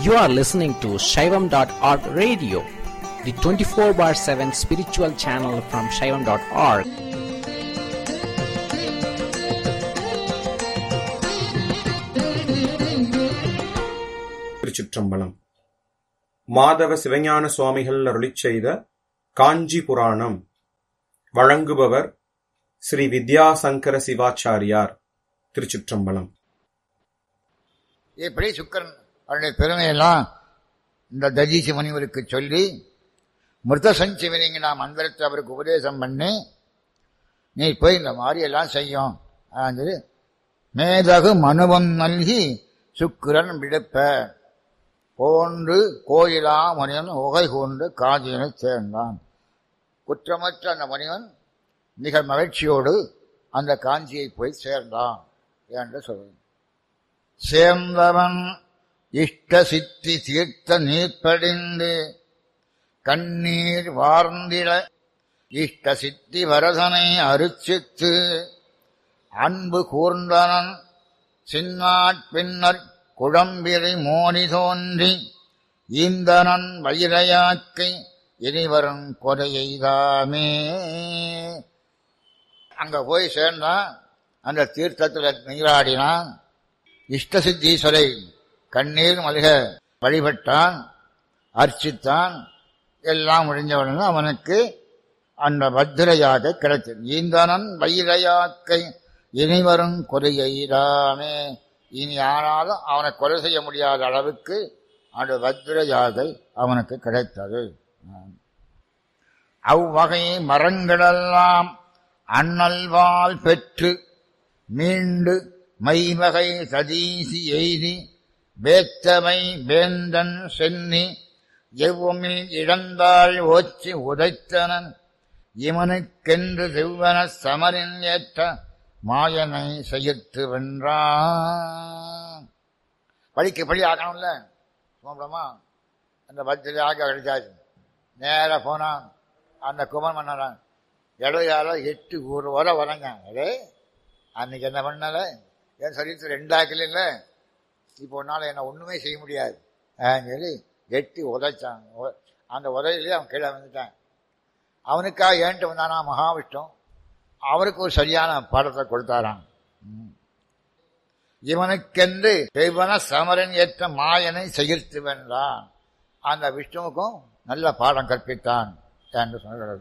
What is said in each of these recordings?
You are listening to Shaivam.org radio, the 24 bar 7 spiritual channel from Shaivam.org. திருச்சிற்றம்பலம் மாதவ சிவஞான சுவாமிகள் அருளிச் செய்த காஞ்சி புராணம் வழங்குபவர் ஸ்ரீ வித்யாசங்கர சிவாச்சாரியார் திருச்சிற்றம்பலம் இப்படி சுக்கரன் அவருடைய பெருமையெல்லாம் இந்த தஜீசி முனிவருக்கு சொல்லி மிருத சஞ்சீவனிங்க மந்திரத்தை அவருக்கு உபதேசம் பண்ணி நீ போய் இந்த மாதிரி எல்லாம் செய்யும் அது மேதகு மனுவம் நல்கி சுக்கிரன் விடுப்ப போன்று கோயிலா முனிவன் உகை கொண்டு காதியனை சேர்ந்தான் குற்றமற்ற அந்த முனிவன் மிக மகிழ்ச்சியோடு அந்த காஞ்சியை போய் சேர்ந்தான் என்று சொல்வது சேர்ந்தவன் இஷ்ட சித்தி தீர்த்த நீர்ப்படிந்து கண்ணீர் வார்ந்திட இஷ்ட சித்தி வரதனை அருச்சித்து அன்பு கூர்ந்தனன் சின்னாட் பின்னர் குழம்பிரை மோனி தோன்றி ஈந்தனன் வைரையாக்கை இனிவரும் கொடையைதாமே அங்க போய் சேர்ந்தான் அந்த தீர்த்தத்தில் நீராடினான் இஷ்டசித்தீஸ்வரை கண்ணீர் மல்க வழிபட்டான் அர்ச்சித்தான் எல்லாம் முடிஞ்சவுடனே அவனுக்கு அந்த பத்திரையாக கிடைத்தது ஈந்தனன் வைரையாக்கை இனிவரும் கொலையிடாமே இனி ஆனாலும் அவனை கொலை செய்ய முடியாத அளவுக்கு அந்த பத்திரையாக அவனுக்கு கிடைத்தது அவ்வகை மரங்களெல்லாம் அண்ணல்வால் பெற்று மீண்டு மைவகை சதீசி எய்தி வேத்தமை வேந்தன் சென்னி எவ்வமில் இழந்தாள் ஓச்சி உதைத்தனன் இவனுக்கென்று செவ்வன சமரின் ஏற்ற மாயனை செய்யத்து வென்றான் படிக்க படி ஆக்கணும்ல சுமப்படமா அந்த பத்திரி ஆக்க கிடைச்சாச்சு நேராக போனான் அந்த குமன் மன்னரான் இடையால எட்டு ஒரு வர வரங்க அதே அன்னைக்கு என்ன பண்ணல என் சரீரத்தில் ரெண்டாக்கல இல்லை இப்போ உன்னால் என்ன ஒன்றுமே செய்ய முடியாது சொல்லி எட்டி உதைச்சான் அந்த உதையிலே அவன் கீழே வந்துட்டான் அவனுக்காக ஏன்ட்டு வந்தானா மகாவிஷ்ணு அவருக்கு ஒரு சரியான பாடத்தை கொடுத்தாராம் இவனுக்கென்று தெய்வன சமரன் ஏற்ற மாயனை செகிர்த்து வென்றான் அந்த விஷ்ணுவுக்கும் நல்ல பாடம் கற்பித்தான் என்று சொல்கிறது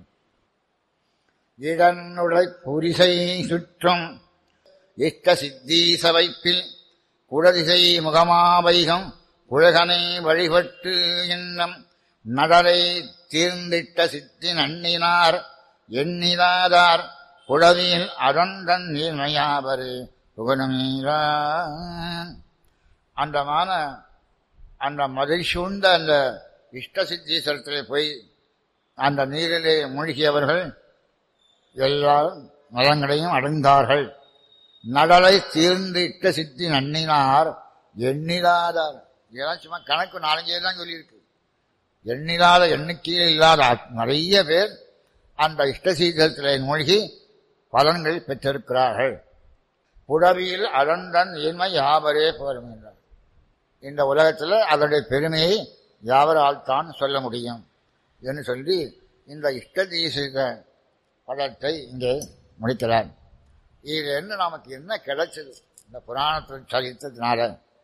இடனுடை புரிசை சுற்றும் இஷ்ட சித்தீச வைப்பில் குடதிசை முகமாவைகம் புழகனை வழிபட்டு இன்னம் நடலை தீர்ந்திட்ட சித்தி நன்னினார் எண்ணிலாதார் குழவியில் அதந்தன் நீர்மையாவரு புகழமீரான் அந்தமான அந்த மதில் சூழ்ந்த அந்த இஷ்ட சித்தீஸ்வரத்திலே போய் அந்த நீரிலே மூழ்கியவர்கள் எல்லாரும் நலங்களையும் அடைந்தார்கள் நடலை தீர்ந்து இட்ட சித்தி நன்னினார் எண்ணிலாதார் இதெல்லாம் சும்மா கணக்கு நாலஞ்சே தான் சொல்லியிருக்கு எண்ணிலாத எண்ணிக்கையில் இல்லாத நிறைய பேர் அந்த இஷ்டசீதத்தில் மூழ்கி பலன்கள் பெற்றிருக்கிறார்கள் புடவியில் அழந்தன் இன்மை யாவரே போரும் என்றார் இந்த உலகத்தில் அதனுடைய பெருமையை யாவரால் தான் சொல்ல முடியும் என்று சொல்லி இந்த இஷ்டதீசித படத்தை இங்கே முடிக்கிறார் இது என்ன நமக்கு என்ன கிடைச்சது இந்த புராணத்தில் சரித்ததுனால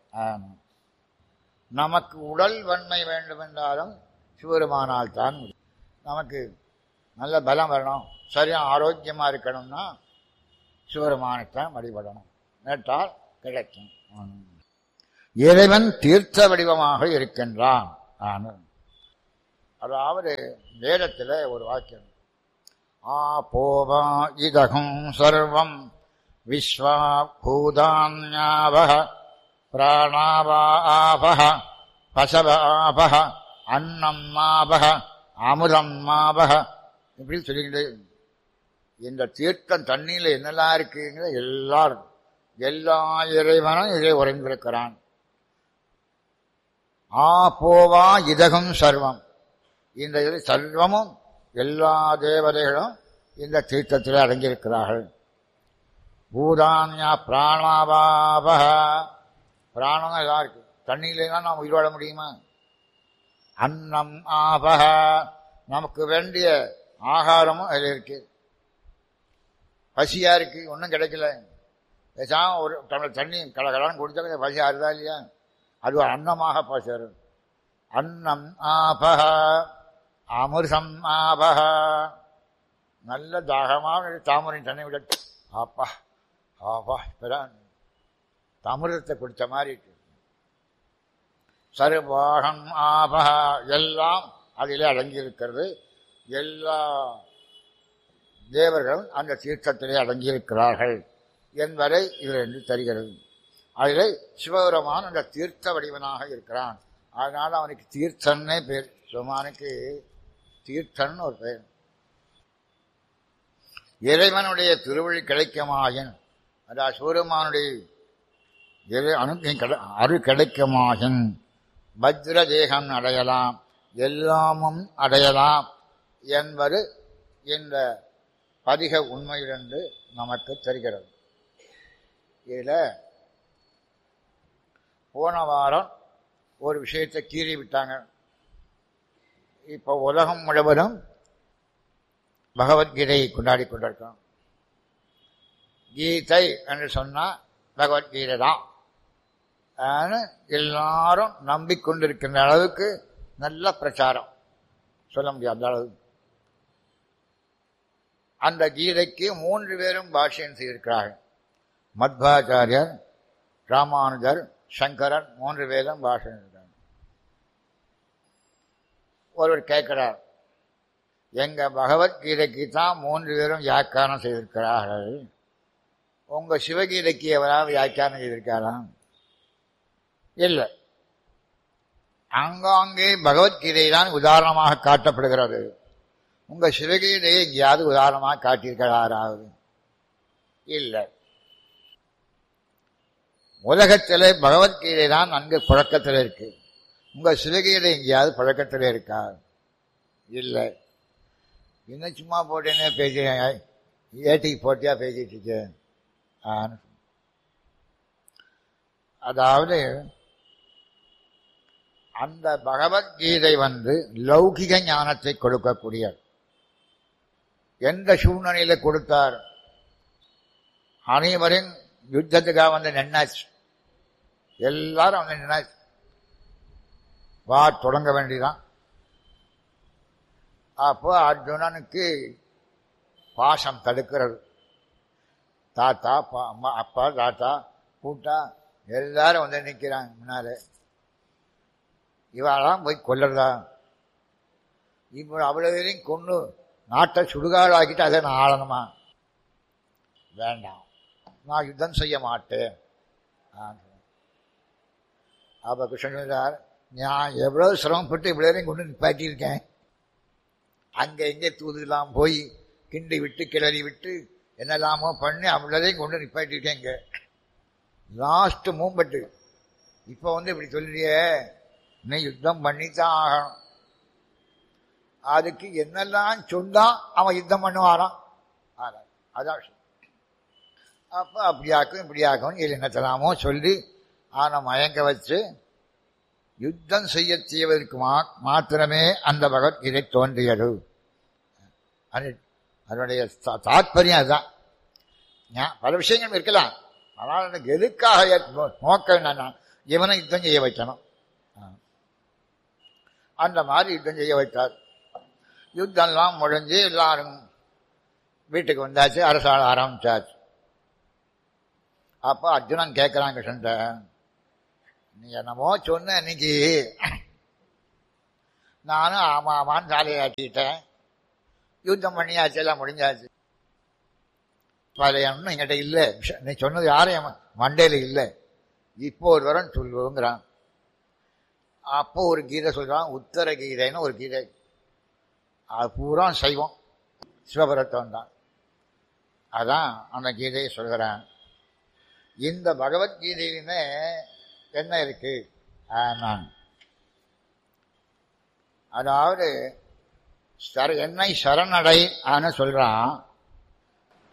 நமக்கு உடல் வன்மை வேண்டும் என்றாலும் சிவருமானால் தான் நமக்கு நல்ல பலம் வரணும் சரியாக ஆரோக்கியமாக இருக்கணும்னா சிவருமானைத்தான் வழிபடணும் நேற்றால் கிடைக்கும் இறைவன் தீர்த்த வடிவமாக இருக்கின்றான் அதாவது வேதத்தில் ஒரு வாக்கியம் ஆ போவா இதகும் சர்வம் விஸ்வா பூதான்யாவக பிராணாவாபக பசவாபக அன்னம் மாபக அமுதம் மாபக இப்படி சொல்லிக்கிட்டு இந்த தீர்த்தம் தண்ணியில் என்னெல்லாம் இருக்குங்கிற எல்லாரும் எல்லா இறைவனும் இதை உறைந்திருக்கிறான் ஆ போவா இதகம் சர்வம் இந்த இது சர்வமும் எல்லா தேவதைகளும் இந்த தீர்த்தத்தில் அடங்கியிருக்கிறார்கள் பூதான்யா பிராணாபாப பிராணம் எல்லாம் இருக்கு தண்ணியிலாம் நாம் உயிர் வாழ முடியுமா அன்னம் ஆபக நமக்கு வேண்டிய ஆகாரமும் அதில் இருக்கு பசியா இருக்கு ஒன்றும் கிடைக்கல பேசாம ஒரு டம்ளர் தண்ணி கலகலான்னு குடிச்சா கொஞ்சம் பசி ஆறுதா இல்லையா அது ஒரு அன்னமாக பசரு அன்னம் ஆபக அமிர்தம் ஆபக நல்ல தாகமாக தாமரை தண்ணி விட ஆப்பா ஆப்பா இப்பதான் அமிர்தத்தை குடிச்ச மாதிரி இருக்கு சர்வாகம் ஆபக எல்லாம் அதிலே அடங்கியிருக்கிறது எல்லா தேவர்களும் அந்த தீர்த்தத்திலே அடங்கியிருக்கிறார்கள் என்பதை இதிலிருந்து தருகிறது அதில் சிவபெருமான் அந்த தீர்த்த வடிவனாக இருக்கிறான் அதனால அவனுக்கு தீர்த்தன்னே பேர் சிவமானுக்கு தீர்த்தன் ஒரு பெயர் இறைவனுடைய திருவழி கிடைக்குமாயின் அதாவது சிவபெருமானுடைய இறை அனுகிரகம் கிடை அரு கிடைக்குமாயின் பத்ர தேகம் அடையலாம் எல்லாமும் அடையலாம் என்பது இந்த பதிக உண்மையிலிருந்து நமக்கு தெரிகிறது இதில் போன வாரம் ஒரு விஷயத்தை கீறி விட்டாங்க இப்போ உலகம் முழுவதும் பகவத்கீதையை கொண்டாடி கொண்டிருக்கோம் கீதை என்று சொன்னால் பகவத்கீதை தான் எல்லாரும் நம்பிக்கொண்டிருக்கின்ற அளவுக்கு நல்ல பிரச்சாரம் சொல்ல முடியாது அந்த அளவு அந்த கீதைக்கு மூன்று பேரும் பாஷ்யம் செய்திருக்கிறார்கள் மத்வாச்சாரியர் ராமானுஜர் சங்கரன் மூன்று பேரும் பாஷ்யம் செய்கிறார் ஒருவர் கேட்கிறார் எங்க பகவத்கீதைக்கு தான் மூன்று பேரும் வியாக்கியானம் செய்திருக்கிறார்கள் உங்க சிவகீதைக்கு எவராவது வியாக்கியானம் செய்திருக்காராம் இல்லை அங்காங்கே பகவத்கீதை தான் உதாரணமாக காட்டப்படுகிறது உங்க சிவகீதையை எங்கேயாவது உதாரணமாக காட்டியிருக்கிறாராவது இல்லை உலகத்திலே பகவத்கீதை தான் நன்கு புழக்கத்தில் இருக்கு உங்க சிவகீதை எங்கேயாவது புழக்கத்தில் இருக்கா இல்லை இன்னும் சும்மா போட்டேனே பேசி ஏட்டிக்கு போட்டியா பேசிட்டு இருக்கேன் அதாவது அந்த பகவத்கீதை வந்து லௌகிக ஞானத்தை கொடுக்கக்கூடிய எந்த சூழ்நிலையில கொடுத்தார் அனைவரும் யுத்தத்துக்காக வந்து நின்னாச்சு எல்லாரும் வந்து நின்னாச்சு வா தொடங்க வேண்டிதான் அப்போ அர்ஜுனனுக்கு பாசம் தடுக்கிறது தாத்தா அம்மா அப்பா தாத்தா கூட்டா எல்லாரும் வந்து நிற்கிறாங்க முன்னாலே இவாளாம் போய் கொல்லறதா இப்போ அவ்வளவு பேரையும் கொண்டு நாட்டை சுடுகாடாக்கிட்டு அதை நான் ஆளணுமா வேண்டாம் நான் யுத்தம் செய்ய மாட்டேன் அப்ப கிருஷ்ணன் சார் நான் எவ்வளவு சிரமப்பட்டு இவ்வளவு கொண்டு நிப்பாட்டியிருக்கேன் அங்க எங்கே தூதுலாம் போய் கிண்டி விட்டு கிளறி விட்டு என்னெல்லாமோ பண்ணி அவ்வளோதையும் கொண்டு நிப்பாட்டியிருக்கேன் இங்க லாஸ்ட் மூமெண்ட் இப்போ வந்து இப்படி சொல்லியே நீ யுத்தம் பண்ணித்தான் ஆகணும் அதுக்கு என்னெல்லாம் சொன்னா அவன் யுத்தம் பண்ணுவாராம் அதான் விஷயம் அப்போ அப்படியாக்கும் இப்படியாக்கும் இது என்னத்தலாமோ சொல்லி அவனை மயங்க வச்சு யுத்தம் செய்ய செய்வதற்கு மா மாத்திரமே அந்த பகவத்கீதை தோன்றியது அது அதனுடைய தாத்பரியம் அதுதான் பல விஷயங்கள் இருக்கலாம் ஆனால் எனக்கு எதுக்காக நோக்கம் என்னன்னா இவனை யுத்தம் செய்ய வைக்கணும் அந்த மாதிரி யுத்தம் செய்ய வைத்தார் யுத்தம்லாம் முடிஞ்சு எல்லாரும் வீட்டுக்கு வந்தாச்சு அரசாள ஆரம்பிச்சாச்சு அப்போ அர்ஜுனன் கேட்கிறான் கிருஷ்ணன் நீ என்னமோ சொன்ன இன்னைக்கு நானும் ஆமா ஆமான்னு சாலையை ஆட்டிட்டேன் யுத்தம் பண்ணியாச்சு எல்லாம் முடிஞ்சாச்சு பழைய ஒன்றும் என்கிட்ட இல்லை நீ சொன்னது யாரும் மண்டையில் இல்லை இப்போ ஒரு வரம் சொல்லுங்கிறான் அப்போ ஒரு கீதை சொல்றான் உத்தர கீதைன்னு ஒரு கீதை அது பூரா சைவம் சிவபரத்தம் தான் அதான் அந்த கீதையை சொல்கிறேன் இந்த பகவத்கீதையிலுமே என்ன இருக்கு நான் அதாவது சர என்னை சரணடை ஆன சொல்றான்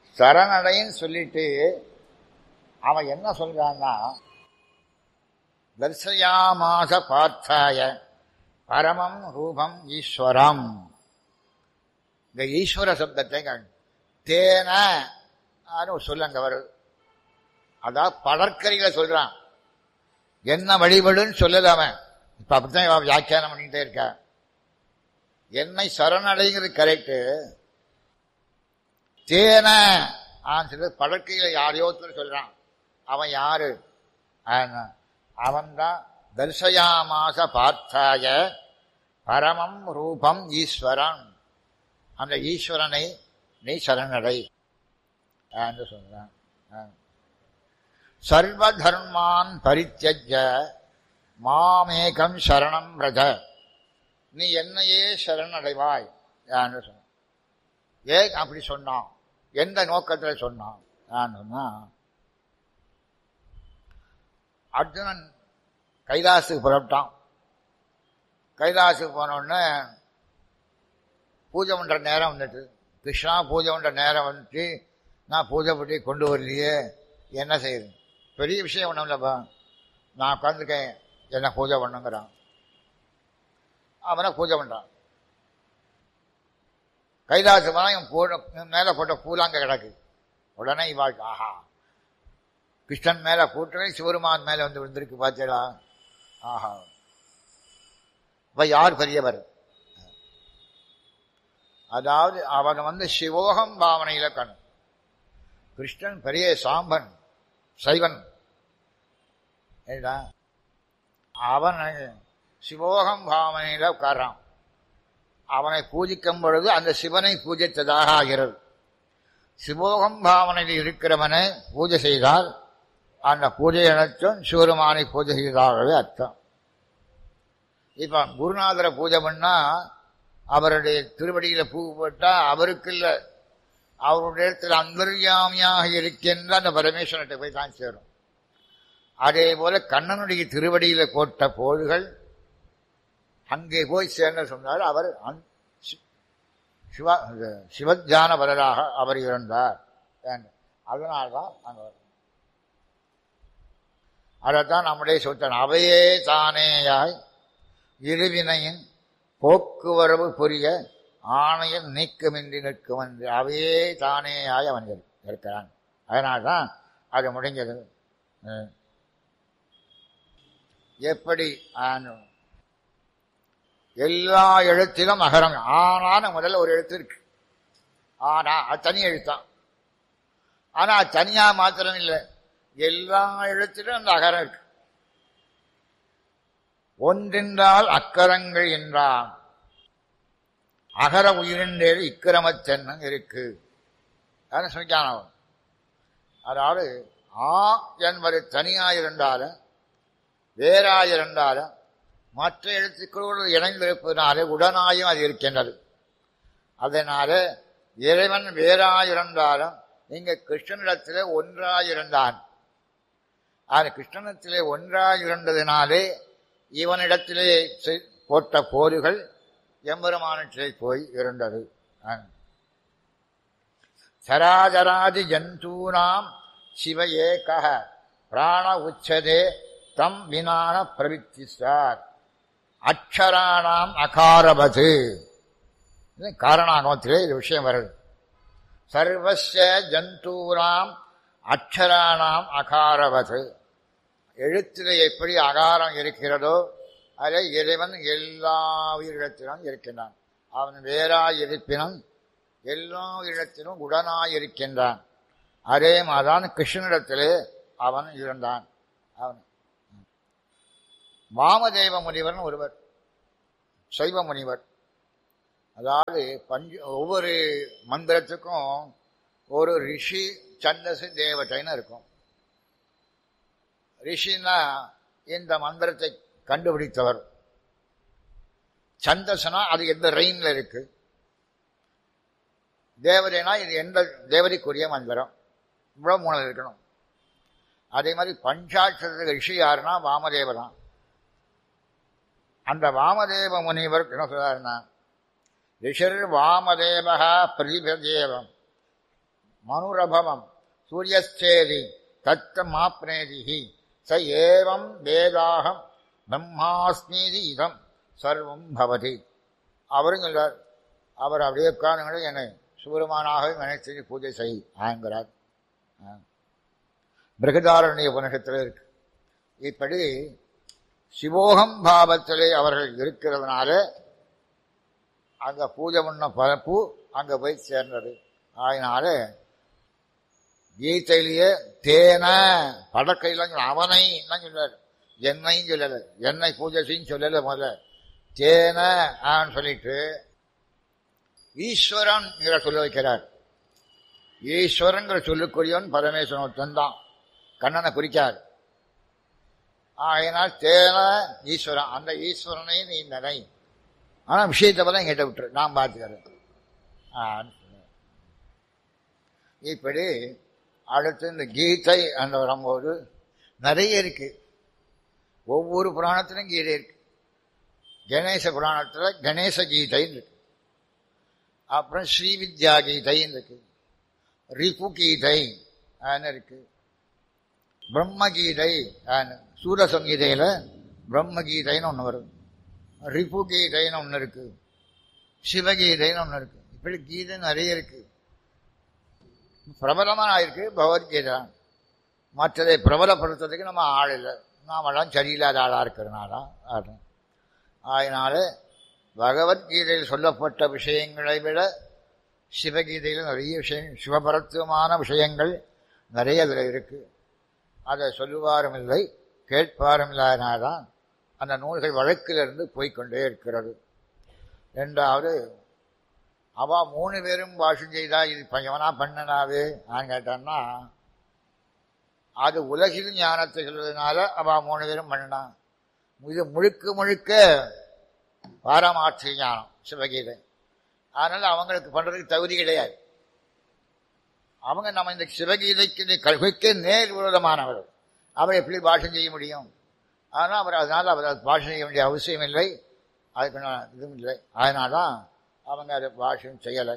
சரணடைன்னு சொல்லிட்டு அவன் என்ன சொல்றான்னா தர்சயாமாச பார்த்தாய பரமம் ரூபம் ஈஸ்வரம் இந்த ஈஸ்வர சப்தத்தை கண் தேன ஒரு சொல்ல அங்க வருது அதான் படற்கரியில சொல்றான் என்ன வழிபடுன்னு சொல்லல அவன் இப்ப அப்படித்தான் இவன் வியாக்கியானம் பண்ணிட்டே இருக்கா என்னை சரணடைங்கிறது கரெக்டு தேன ஆன்னு சொல்லி படற்கையில யாரையோ ஒருத்தர் சொல்றான் அவன் யாரு அவன் தான் தர்சயாமாச பார்த்தாய பரமம் ரூபம் ஈஸ்வரன் அந்த ஈஸ்வரனை நீ சரணடை என்று சொல்றான் சர்வ தர்மான் பரித்தியஜ மாமேகம் சரணம் ரஜ நீ என்னையே சரணடைவாய் என்று சொன்ன ஏன் அப்படி சொன்னான் எந்த நோக்கத்தில் சொன்னான் சொன்னா அர்ஜுனன் கைலாசுக்கு புறப்பட்டான் கைலாசுக்கு போனோடனே பூஜை பண்ற நேரம் வந்துட்டு கிருஷ்ணா பூஜை பண்ற நேரம் வந்துட்டு நான் பூஜை பண்ணி கொண்டு வரலையே என்ன செய்யுது பெரிய விஷயம் ஒன்றும் இல்லைப்பா நான் உட்காந்துருக்கேன் என்ன பூஜை பண்ணுங்கிறான் அவனை பூஜை பண்றான் கைலாசு போனா இவன் போட மேல போட்ட பூலாங்க கிடக்கு உடனே இவாள் ஆஹா கிருஷ்ணன் மேல போட்டவே சிவருமான் மேல வந்து விழுந்திருக்கு பார்த்தேடா ஆஹா இப்ப யார் பெரியவர் அதாவது அவன் வந்து சிவோகம் பாவனையில கண் கிருஷ்ணன் பெரிய சாம்பன் சைவன் ஏடா அவன் சிவோகம் பாவனையில உட்கார்றான் அவனை பூஜிக்கும் பொழுது அந்த சிவனை பூஜித்ததாக ஆகிறது சிவோகம் பாவனையில் இருக்கிறவனை பூஜை செய்தால் அந்த பூஜை அனைத்தும் சிவருமானை பூஜை செய்ததாகவே அர்த்தம் இப்ப குருநாதரை பூஜை பண்ணா அவருடைய திருவடியில பூ போட்டா அவருக்கு இல்ல அவருடைய இடத்துல அந்தர்யாமியாக இருக்கின்ற அந்த பரமேஸ்வரன்கிட்ட போய் தான் சேரும் அதே போல கண்ணனுடைய திருவடியில போட்ட போதுகள் அங்கே போய் சேர்ந்த சொன்னார் அவர் சிவ சிவஜான பலராக அவர் இருந்தார் அதனால்தான் அங்க அதைத்தான் நம்முடைய சொல்றான் அவையே தானேயாய் இருவினையின் போக்குவரவு புரிய ஆணையம் நீக்கமின்றி நிற்கும் என்று அவையே தானேயாய் அவன் இருக்கிறான் அதனால்தான் அது முடிஞ்சது எப்படி எல்லா எழுத்திலும் அகரம் ஆனான முதல்ல ஒரு எழுத்து இருக்கு ஆனா அது தனி எழுத்தான் ஆனா தனியா மாத்திரம் இல்லை எல்லா எழுத்திலும் அந்த அகரம் இருக்கு ஒன்றென்றால் அக்கரங்கள் என்றான் அகர உயிரின்றேறு இக்கிரமத்தென்னும் இருக்கு சொல்லிக்கான அதாவது ஆ என்பது தனியாயிருந்தாலும் வேறாயிருந்தாலும் மற்ற எழுத்துக்களோடு இணைந்திருப்பதனாலே உடனாயும் அது இருக்கின்றது அதனால இறைவன் வேறாயிருந்தாலும் இங்க கிருஷ்ணனிடத்திலே ஒன்றாயிருந்தான் அது கிருஷ்ணனிடத்திலே ஒன்றாயிருந்ததினாலே இவனிடத்திலே போட்ட போர்கள் எம்பெருமானத்திலே போய் இருந்தது சராஜராதி ஜந்தூனாம் சிவ ஏக பிராண உச்சதே தம் வினான பிரவித்தி சார் அக்ஷராணாம் அகாரபது காரணாகமத்திலே இது விஷயம் வருது சர்வச ஜந்தூராம் அக்ஷராணாம் அகாரவது எழுத்திலே எப்படி அகாரம் இருக்கிறதோ அதை இறைவன் எல்லா உயிரிடத்திலும் இருக்கின்றான் அவன் வேறாய் இருப்பினும் எல்லா இடத்திலும் உடனாய் இருக்கின்றான் அதே மாதிரிதான் கிருஷ்ணனிடத்திலே அவன் இருந்தான் அவன் வாமதேவ முனிவர்னு ஒருவர் சைவ முனிவர் அதாவது பஞ்ச ஒவ்வொரு மந்திரத்துக்கும் ஒரு ரிஷி சந்தசு தேவதைன்னு இருக்கும் ரிஷின்னா இந்த மந்திரத்தை கண்டுபிடித்தவர் சந்தசனா அது எந்த ரெயின்ல இருக்கு தேவதைனா இது எந்த தேவதைக்குரிய மந்திரம் இவ்வளவு மூணு இருக்கணும் அதே மாதிரி பஞ்சாட்சர ரிஷி யாருன்னா வாமதேவர் தான் அந்த வாமதேவ முனிவர் என்ன சொல்றாருன்னா ரிஷர் வாமதேவா பிரதிபதேவம் மனுரபவம் சூரியஸ்தேதி தத்தம் ஆப்னேதிஹி ச ஏவம் வேதாகம் பிரம்மாஸ்மீதி இதம் சர்வம் பவதி அவரும் சொல்றார் அவர் அப்படியே உட்கார்ந்து என்னை சூரமானாக நினைத்து பூஜை செய் ஆங்கிறார் பிரகதாரண்ய உபனிஷத்தில் இருக்கு இப்படி சிவோகம் பாவத்திலே அவர்கள் இருக்கிறதுனால அங்க பூஜை பண்ண பரப்பு அங்க போய் சேர்ந்தது அதனால கீதையிலேயே தேன படக்கையில் அவனை தான் சொல்லாரு என்னையும் சொல்லல என்னை பூஜை செய்யும் சொல்லல முதல்ல தேன ஆன்னு சொல்லிட்டு ஈஸ்வரன் சொல்ல வைக்கிறார் ஈஸ்வரங்கிற சொல்லுக்குரியவன் பரமேஸ்வரன் ஒருத்தன் தான் கண்ணனை குறிக்கார் ஆயினால் தேன ஈஸ்வரன் அந்த ஈஸ்வரனை நீ நினை ஆனா விஷயத்தை பத்தி எங்கிட்ட விட்டுரு நான் பார்த்துக்கிறேன் இப்படி அடுத்து இந்த கீதை அந்த வரும்போது நிறைய இருக்கு ஒவ்வொரு புராணத்திலும் கீதை இருக்கு கணேச புராணத்தில் கணேச கீதைன்னு இருக்கு அப்புறம் ஸ்ரீவித்யா கீதைன்னு இருக்கு ரிபு கீதை இருக்கு பிரம்ம கீதை சூரசங்கீதையில் பிரம்ம கீதைன்னு ஒன்று வருது ரிபு கீதைன்னு ஒன்று இருக்கு சிவகீதைன்னு ஒன்று இருக்கு இப்படி கீதை நிறைய இருக்கு பிரபலமாக ஆயிருக்கு பகவத்கீதை மற்றதை பிரபலப்படுத்துறதுக்கு நம்ம ஆள் இல்லை நாமெல்லாம் சரியில்லாத ஆளாக இருக்கிறனால ஆடுறோம் அதனால பகவத்கீதையில் சொல்லப்பட்ட விஷயங்களை விட சிவகீதையில் நிறைய விஷயம் சிவபரத்துவமான விஷயங்கள் நிறைய அதில் இருக்கு அதை சொல்லுவாரும் இல்லை கேட்பாரும் இல்லாதனால்தான் அந்த நூல்கள் வழக்கிலிருந்து போய்கொண்டே இருக்கிறது ரெண்டாவது அவ மூணு பேரும் பாஷம் செய்தா இது பையவனா பண்ணனாவே நான் கேட்டான்னா அது உலகில் ஞானத்தை சொல்வதனால அவ மூணு பேரும் பண்ணனான் இது முழுக்க முழுக்க பாரமாட்சி ஞானம் சிவகீதை அதனால அவங்களுக்கு பண்றதுக்கு தகுதி கிடையாது அவங்க நம்ம இந்த சிவகீதைக்கு கல்விக்கு நேர் விரோதமானவர் அவர் எப்படி பாஷம் செய்ய முடியும் ஆனால் அவர் அதனால் அவர் பாஷம் செய்ய வேண்டிய அவசியம் இல்லை அதுக்கு இதுவும் இல்லை அதனால தான் அவங்க அதை பாஷம் செய்யலை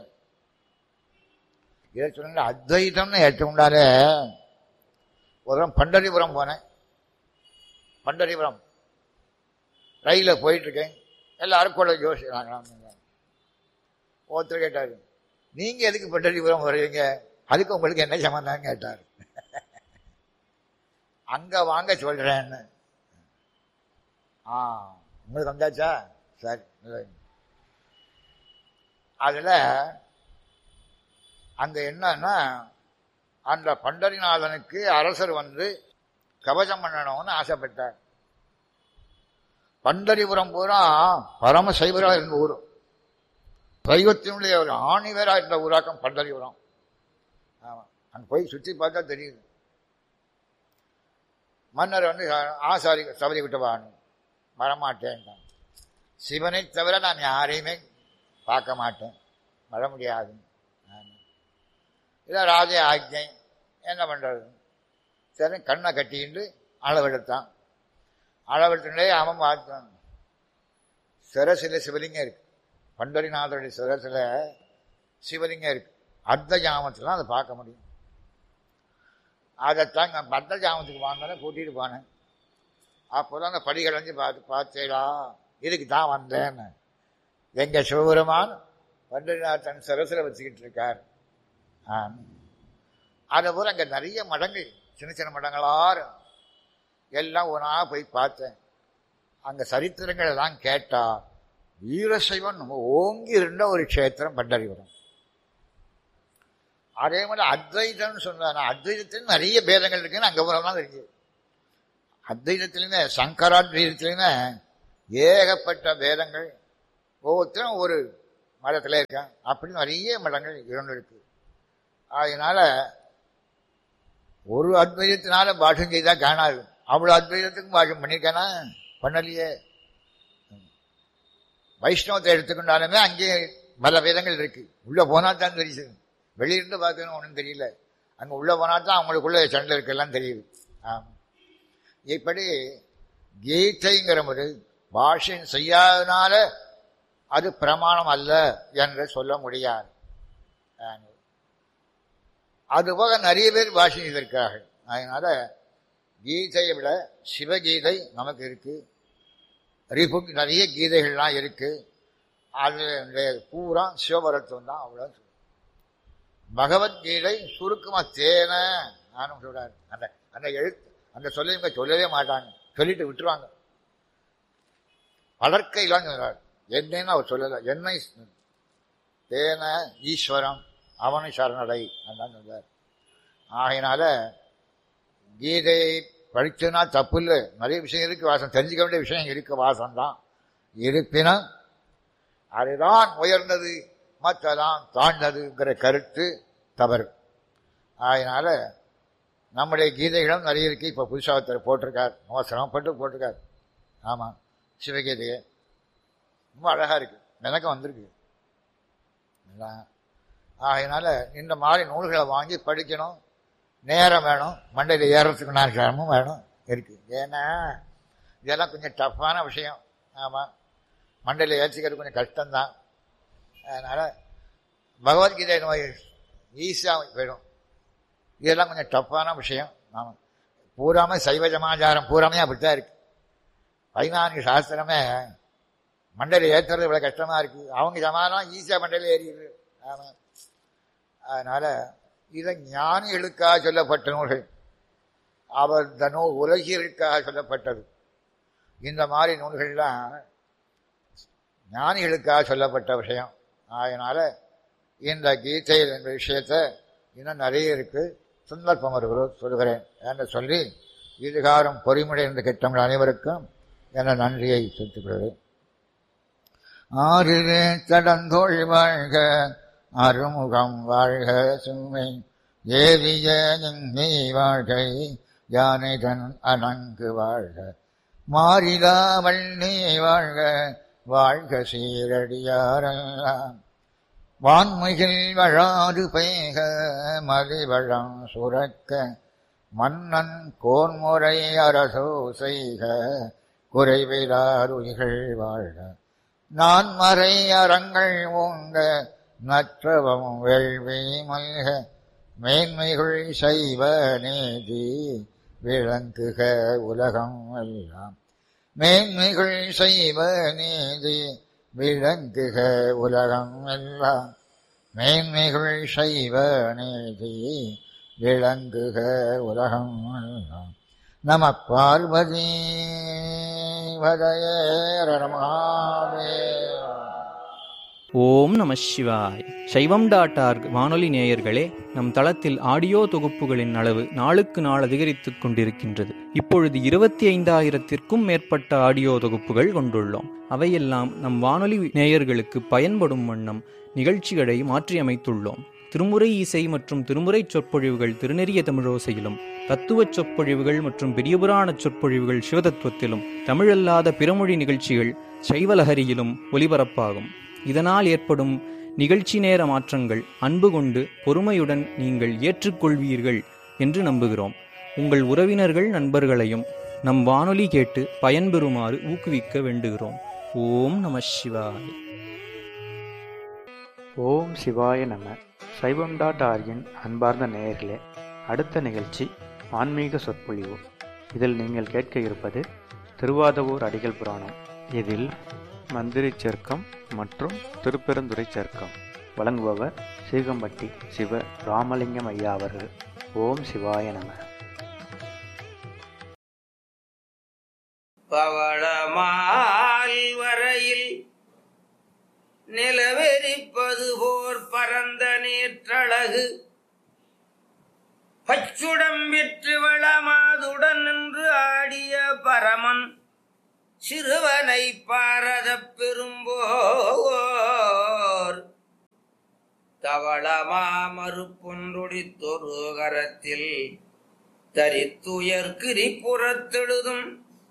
இதை சொன்ன அத்வைதம்னு ஏற்றுக்கொண்டால ஒரு பண்டரிபுரம் போனேன் பண்டரிபுரம் ரயிலில் போயிட்டு இருக்கேன் எல்லாரும் கூட யோசிக்கிறாங்க ஒருத்தர் கேட்டார் நீங்க எதுக்கு பண்டரிபுரம் வருவீங்க அதுக்கு உங்களுக்கு என்ன சம்பந்தம் கேட்டார் அங்க வாங்க சொல்றேன்னு ஆ உங்களுக்கு வந்தாச்சா சரி அதுல அங்க என்னன்னா அந்த பண்டரிநாதனுக்கு அரசர் வந்து கவசம் பண்ணணும்னு ஆசைப்பட்டார் பண்டரிபுரம் பூரா பரம சைவராக இருந்த ஊர் சைவத்தினுடைய ஒரு ஆணிவராக இருந்த ஊராக்கம் பண்டரிபுரம் ஆமா அங்கே போய் சுற்றி பார்த்தா தெரியுது மன்னர் வந்து ஆசாரி சபரி விட்டவான் வரமாட்டேன்ட்டான் சிவனை தவிர நான் யாரையுமே பார்க்க மாட்டேன் வர முடியாது இதான் ராஜ ஆஜை என்ன பண்ணுறது சரி கண்ணை கட்டிக்கிட்டு அளவெடுத்தான் அளவெடுத்துட்டே அவன் பார்த்தான் சிரசில் சிவலிங்கம் இருக்கு பண்டரிநாதருடைய சிரசில் சிவலிங்கம் இருக்கு அர்த்த ஜாமத்தில் அதை பார்க்க முடியும் அதைத்தான் நான் அர்த்த ஜாமத்துக்கு வாங்கினேன் கூட்டிகிட்டு போனேன் அப்போ தான் அந்த படிகளஞ்சு பார்த்து பார்த்தேடா இதுக்கு தான் வந்தேன்னு எங்கள் சிவபெருமான் பண்டரிநாத் தன் சிரசில் வச்சுக்கிட்டு இருக்கார் அதை போல அங்கே நிறைய மடங்கள் சின்ன சின்ன மடங்களாக எல்லாம் ஒன்றா போய் பார்த்தேன் அங்கே சரித்திரங்கள் எல்லாம் கேட்டா வீரசைவன் ஓங்கி இருந்த ஒரு க்ஷேத்திரம் பண்டரிபுரம் அதே மாதிரி அத்வைதம்னு சொன்னாங்க அத்வைதத்தில் நிறைய பேதங்கள் இருக்குன்னு அங்கே போகிறோம்னா தெரிஞ்சு அத்வைதத்திலுமே சங்கராத்வைதத்திலுமே ஏகப்பட்ட பேதங்கள் ஒவ்வொருத்தரும் ஒரு மதத்தில் இருக்கான் அப்படி நிறைய மதங்கள் இரண்டு இருக்கு அதனால ஒரு அத்வைதத்தினால பாஷம் செய்தா காணாது அவ்வளோ அத்வைதத்துக்கும் பாஷம் பண்ணியிருக்கானா பண்ணலையே வைஷ்ணவத்தை எடுத்துக்கொண்டாலுமே அங்கே பல வேதங்கள் இருக்கு உள்ள போனா தான் தெரியுது வெளியிருந்து பார்த்தோன்னு ஒன்றும் தெரியல அங்கே உள்ள போனா தான் அவங்களுக்குள்ள சண்டை இருக்கெல்லாம் தெரியுது ஆமாம் இப்படி கீதைங்கிற ஒரு பாஷன் செய்யாதனால அது பிரமாணம் அல்ல என்று சொல்ல முடியாது அதுபோக நிறைய பேர் பாஷை செய்திருக்கிறார்கள் அதனால கீதையை விட சிவகீதை நமக்கு இருக்கு ரிபுக் நிறைய கீதைகள்லாம் இருக்கு அது பூரா சிவபரத்துவம் தான் அவ்வளோ பகவத்கீதை சுருக்கமா தேன நானும் சொல்றாரு அந்த அந்த எழுத்து அந்த சொல்ல இவங்க சொல்லவே மாட்டாங்க சொல்லிட்டு விட்டுருவாங்க வளர்க்கையிலாம் சொல்றாரு என்னன்னு அவர் சொல்லல என்னை தேன ஈஸ்வரம் அவனை சரணடை அதான் சொல்றார் ஆகையினால கீதையை படிச்சதுனா தப்பு இல்லை நிறைய விஷயம் இருக்கு வாசம் தெரிஞ்சுக்க வேண்டிய விஷயம் இருக்கு வாசம் தான் இருப்பினும் அதுதான் உயர்ந்தது மற்றதான் தாழ்ந்ததுங்கிற கருத்து தவறு அதனால நம்முடைய கீதைகளும் நிறைய இருக்கு இப்போ புதுசாக ஒருத்தர் போட்டிருக்கார் அவசரப்பட்டு போட்டிருக்கார் ஆமாம் சிவகீதையை ரொம்ப அழகாக இருக்கு எனக்கு வந்திருக்கு அதனால இந்த மாதிரி நூல்களை வாங்கி படிக்கணும் நேரம் வேணும் மண்டையில் ஏறத்துக்கு நேரமும் வேணும் இருக்கு ஏன்னா இதெல்லாம் கொஞ்சம் டஃப்பான விஷயம் ஆமாம் மண்டையில் ஏற்றிக்கிறது கொஞ்சம் கஷ்டம்தான் அதனால் பகவத்கீதை நம்ம ஈஸியாக போயிடும் இதெல்லாம் கொஞ்சம் டஃப்பான விஷயம் ஆமாம் பூராமே சைவ சமாச்சாரம் பூராமே அப்படித்தான் இருக்கு பதினான்கு சாஸ்திரமே மண்டையில் ஏற்றுறது இவ்வளோ கஷ்டமாக இருக்குது அவங்க சமாதானம் ஈஸியாக மண்டையில் ஏறிடுது ஆமாம் அதனால் இதை ஞானிகளுக்காக சொல்லப்பட்ட நூல்கள் அவர் இந்த நூல் உலகிற்காக சொல்லப்பட்டது இந்த மாதிரி நூல்கள்லாம் ஞானிகளுக்காக சொல்லப்பட்ட விஷயம் அதனால இந்த கீதையில் என்ற விஷயத்த இன்னும் நிறைய இருக்கு சந்தர்ப்பம் வருகிறோ சொல்கிறேன் என்று சொல்லி இதுகாரம் பொறிமுடைந்த கிட்டங்கள் அனைவருக்கும் என நன்றியை செலுத்துகிறேன் ஆறிலே தடந்தோள் வாழ்க அருமுகம் வாழ்க சுமை ஏவிய நீ வாழ்கை யானைதன் அணங்கு வாழ்க மாறிலா வள்ளி வாழ்க வாழ்க சீரடியாரெல்லாம் வான்மைகள் வழாது பெய்க மலிவழம் சுரக்க மன்னன் கோன்முறை அரசோ செய்க குறைவிலாருயிகள் வாழ்க நான் மறை அறங்கள் ஓங்க நற்றவம் வேள்வி மல்க மேன்மைகள் செய்வ நீதி விளங்குக உலகம் எல்லாம் மேன்மைகள் செய்வ நீதி விளங்குக உலகம் எல்லாம் மேன்மைகள் செய்வ நீதி விளங்குக உலகம் எல்லாம் நம பார்வதி வதயரமாவே ஓம் நம சிவாய் சைவம் டாட் ஆர்க் வானொலி நேயர்களே நம் தளத்தில் ஆடியோ தொகுப்புகளின் அளவு நாளுக்கு நாள் அதிகரித்துக் கொண்டிருக்கின்றது இப்பொழுது இருபத்தி ஐந்தாயிரத்திற்கும் மேற்பட்ட ஆடியோ தொகுப்புகள் கொண்டுள்ளோம் அவையெல்லாம் நம் வானொலி நேயர்களுக்கு பயன்படும் வண்ணம் நிகழ்ச்சிகளை மாற்றியமைத்துள்ளோம் திருமுறை இசை மற்றும் திருமுறை சொற்பொழிவுகள் திருநெறிய தமிழோசையிலும் தத்துவச் சொற்பொழிவுகள் மற்றும் பெரியபுராண சொற்பொழிவுகள் சிவதத்துவத்திலும் தமிழல்லாத பிறமொழி நிகழ்ச்சிகள் சைவலஹரியிலும் ஒலிபரப்பாகும் இதனால் ஏற்படும் நிகழ்ச்சி நேர மாற்றங்கள் அன்பு கொண்டு பொறுமையுடன் நீங்கள் ஏற்றுக்கொள்வீர்கள் என்று நம்புகிறோம் உங்கள் உறவினர்கள் நண்பர்களையும் நம் வானொலி கேட்டு பயன்பெறுமாறு ஊக்குவிக்க வேண்டுகிறோம் ஓம் நம சிவாய ஓம் சிவாய நம சைவம் டாட் ஆர்கின் அன்பார்ந்த நேயர்களே அடுத்த நிகழ்ச்சி ஆன்மீக சொற்பொழிவு இதில் நீங்கள் கேட்க இருப்பது திருவாதவூர் அடிகள் புராணம் இதில் மந்திரி சர்க்கம் மற்றும் திருப்பெருந்துறை சர்க்கம் வழங்குபவர் சீகம்பட்டி சிவ ராமலிங்கம் ஐயா அவர்கள் ஓம் சிவாய நம பவளமால் வரையில் நிலவெறிப்பது போர் பரந்த நேற்றழகு பச்சுடம் விற்று வளமாதுடன் நின்று ஆடிய பரமன் சிறுவனை பாரதப் பெரும்போர் தவளமா மறுப்பொன்றொடித்தொரு கரத்தில் தரித்துயர் கிரிபுறத்தெழுதும்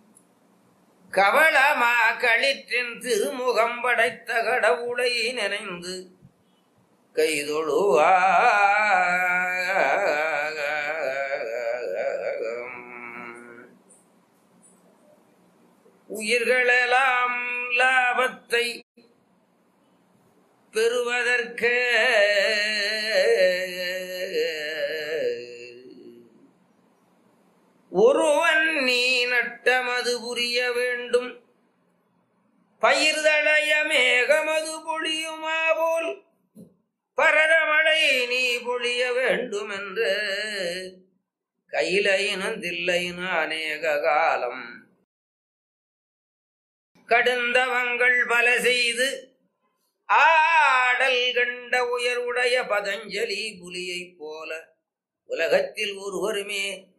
கவளமா களிற்றின் திருமுகம் படைத்த கடவுளை நினைந்து கைதொழுவா உயிர்களெல்லாம் லாபத்தை பெறுவதற்கு ஒருவன் பட்டமது புரிய வேண்டும் பயிர்தளைய மேகமது பொழியுமா போல் பரதமழை நீ பொழிய வேண்டும் என்று கையிலையினும் தில்லையினும் அநேக காலம் கடுந்தவங்கள் பல செய்து ஆடல் கண்ட உயர்வுடைய பதஞ்சலி புலியைப் போல உலகத்தில் ஒருவருமே